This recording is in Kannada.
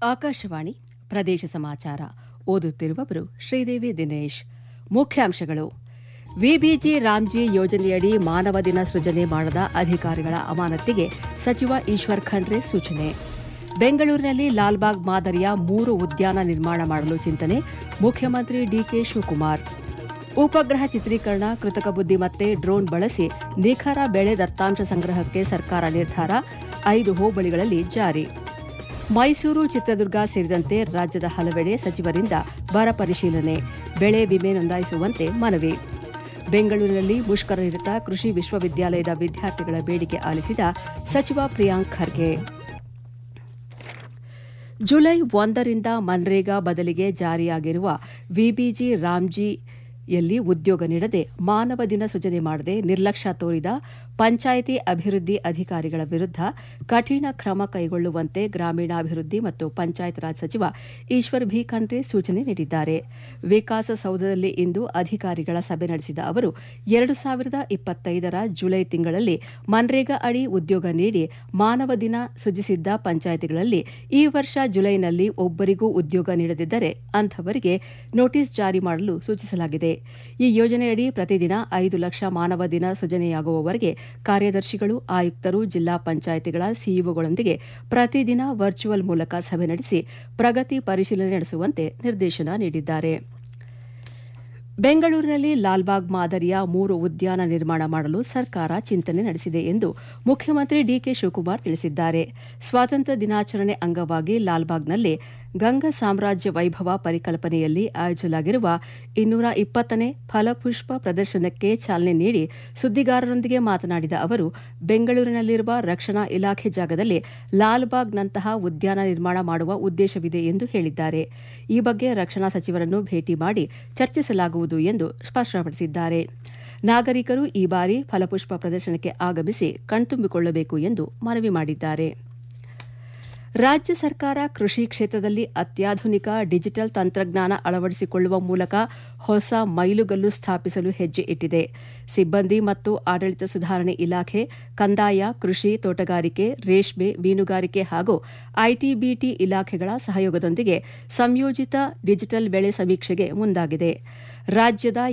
ಆಕಾಶವಾಣಿ ಪ್ರದೇಶ ಸಮಾಚಾರ ಓದುತ್ತಿರುವವರು ಶ್ರೀದೇವಿ ದಿನೇಶ್ ಮುಖ್ಯಾಂಶಗಳು ವಿಬಿಜಿ ರಾಮ್ಜಿ ಯೋಜನೆಯಡಿ ಮಾನವ ದಿನ ಸೃಜನೆ ಮಾಡದ ಅಧಿಕಾರಿಗಳ ಅಮಾನತಿಗೆ ಸಚಿವ ಈಶ್ವರ್ ಖಂಡ್ರೆ ಸೂಚನೆ ಬೆಂಗಳೂರಿನಲ್ಲಿ ಲಾಲ್ಬಾಗ್ ಮಾದರಿಯ ಮೂರು ಉದ್ಯಾನ ನಿರ್ಮಾಣ ಮಾಡಲು ಚಿಂತನೆ ಮುಖ್ಯಮಂತ್ರಿ ಡಿಕೆ ಶಿವಕುಮಾರ್ ಉಪಗ್ರಹ ಚಿತ್ರೀಕರಣ ಕೃತಕ ಬುದ್ದಿಮತ್ತೆ ಡ್ರೋನ್ ಬಳಸಿ ನಿಖರ ಬೆಳೆ ದತ್ತಾಂಶ ಸಂಗ್ರಹಕ್ಕೆ ಸರ್ಕಾರ ನಿರ್ಧಾರ ಐದು ಹೋಬಳಿಗಳಲ್ಲಿ ಜಾರಿ ಮೈಸೂರು ಚಿತ್ರದುರ್ಗ ಸೇರಿದಂತೆ ರಾಜ್ಯದ ಹಲವೆಡೆ ಸಚಿವರಿಂದ ಬರ ಪರಿಶೀಲನೆ ಬೆಳೆ ವಿಮೆ ನೋಂದಾಯಿಸುವಂತೆ ಮನವಿ ಬೆಂಗಳೂರಿನಲ್ಲಿ ಮುಷ್ಕರನಿರತ ಕೃಷಿ ವಿಶ್ವವಿದ್ಯಾಲಯದ ವಿದ್ಯಾರ್ಥಿಗಳ ಬೇಡಿಕೆ ಆಲಿಸಿದ ಸಚಿವ ಪ್ರಿಯಾಂಕ್ ಖರ್ಗೆ ಜುಲೈ ಒಂದರಿಂದ ಮನ್ರೇಗಾ ಬದಲಿಗೆ ಜಾರಿಯಾಗಿರುವ ವಿಬಿಜಿ ರಾಮ್ಜಿಯಲ್ಲಿ ಉದ್ಯೋಗ ನೀಡದೆ ಮಾನವ ದಿನ ಸೃಜನೆ ಮಾಡದೆ ನಿರ್ಲಕ್ಷ್ಯ ತೋರಿದ ಪಂಚಾಯಿತಿ ಅಭಿವೃದ್ಧಿ ಅಧಿಕಾರಿಗಳ ವಿರುದ್ಧ ಕಠಿಣ ಕ್ರಮ ಕೈಗೊಳ್ಳುವಂತೆ ಗ್ರಾಮೀಣಾಭಿವೃದ್ಧಿ ಮತ್ತು ಪಂಚಾಯತ್ ರಾಜ್ ಸಚಿವ ಈಶ್ವರ್ ಭಿ ಖಂಡ್ರೆ ಸೂಚನೆ ನೀಡಿದ್ದಾರೆ ವಿಕಾಸಸೌಧದಲ್ಲಿ ಇಂದು ಅಧಿಕಾರಿಗಳ ಸಭೆ ನಡೆಸಿದ ಅವರು ಎರಡು ಸಾವಿರದ ಇಪ್ಪತ್ತೈದರ ಜುಲೈ ತಿಂಗಳಲ್ಲಿ ಮನ್ರೇಗಾ ಅಡಿ ಉದ್ಯೋಗ ನೀಡಿ ಮಾನವ ದಿನ ಸೃಜಿಸಿದ್ದ ಪಂಚಾಯಿತಿಗಳಲ್ಲಿ ಈ ವರ್ಷ ಜುಲೈನಲ್ಲಿ ಒಬ್ಬರಿಗೂ ಉದ್ಯೋಗ ನೀಡದಿದ್ದರೆ ಅಂಥವರಿಗೆ ನೋಟಿಸ್ ಜಾರಿ ಮಾಡಲು ಸೂಚಿಸಲಾಗಿದೆ ಈ ಯೋಜನೆಯಡಿ ಪ್ರತಿದಿನ ಐದು ಲಕ್ಷ ಮಾನವ ದಿನ ಸೃಜನೆಯಾಗುವವರೆಗೆ ಕಾರ್ಯದರ್ಶಿಗಳು ಆಯುಕ್ತರು ಜಿಲ್ಲಾ ಪಂಚಾಯಿತಿಗಳ ಸಿಇಒಗಳೊಂದಿಗೆ ಪ್ರತಿದಿನ ವರ್ಚುವಲ್ ಮೂಲಕ ಸಭೆ ನಡೆಸಿ ಪ್ರಗತಿ ಪರಿಶೀಲನೆ ನಡೆಸುವಂತೆ ನಿರ್ದೇಶನ ನೀಡಿದ್ದಾರೆ ಬೆಂಗಳೂರಿನಲ್ಲಿ ಲಾಲ್ಬಾಗ್ ಮಾದರಿಯ ಮೂರು ಉದ್ಯಾನ ನಿರ್ಮಾಣ ಮಾಡಲು ಸರ್ಕಾರ ಚಿಂತನೆ ನಡೆಸಿದೆ ಎಂದು ಮುಖ್ಯಮಂತ್ರಿ ಡಿಕೆ ಶಿವಕುಮಾರ್ ತಿಳಿಸಿದ್ದಾರೆ ಸ್ವಾತಂತ್ರ್ಯ ದಿನಾಚರಣೆ ಅಂಗವಾಗಿ ಲಾಲ್ಬಾಗ್ನಲ್ಲಿ ಗಂಗಾ ಸಾಮ್ರಾಜ್ಯ ವೈಭವ ಪರಿಕಲ್ಪನೆಯಲ್ಲಿ ಆಯೋಜಿಸಲಾಗಿರುವ ಇನ್ನೂರ ಇಪ್ಪತ್ತನೇ ಫಲಪುಷ್ಪ ಪ್ರದರ್ಶನಕ್ಕೆ ಚಾಲನೆ ನೀಡಿ ಸುದ್ದಿಗಾರರೊಂದಿಗೆ ಮಾತನಾಡಿದ ಅವರು ಬೆಂಗಳೂರಿನಲ್ಲಿರುವ ರಕ್ಷಣಾ ಇಲಾಖೆ ಜಾಗದಲ್ಲಿ ಲಾಲ್ಬಾಗ್ನಂತಹ ಉದ್ಯಾನ ನಿರ್ಮಾಣ ಮಾಡುವ ಉದ್ದೇಶವಿದೆ ಎಂದು ಹೇಳಿದ್ದಾರೆ ಈ ಬಗ್ಗೆ ರಕ್ಷಣಾ ಸಚಿವರನ್ನು ಭೇಟಿ ಮಾಡಿ ಚರ್ಚಿಸಲಾಗುವುದು ಎಂದು ಸ್ಪಷ್ಟಪಡಿಸಿದ್ದಾರೆ ನಾಗರಿಕರು ಈ ಬಾರಿ ಫಲಪುಷ್ಪ ಪ್ರದರ್ಶನಕ್ಕೆ ಆಗಮಿಸಿ ಕಣ್ತುಂಬಿಕೊಳ್ಳಬೇಕು ಎಂದು ಮನವಿ ಮಾಡಿದ್ದಾರೆ ರಾಜ್ಯ ಸರ್ಕಾರ ಕೃಷಿ ಕ್ಷೇತ್ರದಲ್ಲಿ ಅತ್ಯಾಧುನಿಕ ಡಿಜಿಟಲ್ ತಂತ್ರಜ್ಞಾನ ಅಳವಡಿಸಿಕೊಳ್ಳುವ ಮೂಲಕ ಹೊಸ ಮೈಲುಗಲ್ಲು ಸ್ಥಾಪಿಸಲು ಹೆಜ್ಜೆ ಇಟ್ಟಿದೆ ಸಿಬ್ಬಂದಿ ಮತ್ತು ಆಡಳಿತ ಸುಧಾರಣೆ ಇಲಾಖೆ ಕಂದಾಯ ಕೃಷಿ ತೋಟಗಾರಿಕೆ ರೇಷ್ಮೆ ಮೀನುಗಾರಿಕೆ ಹಾಗೂ ಐಟಿಬಿಟಿ ಇಲಾಖೆಗಳ ಸಹಯೋಗದೊಂದಿಗೆ ಸಂಯೋಜಿತ ಡಿಜಿಟಲ್ ಬೆಳೆ ಸಮೀಕ್ಷೆಗೆ ಮುಂದಾಗಿದೆ ರಾಜ್ಯದ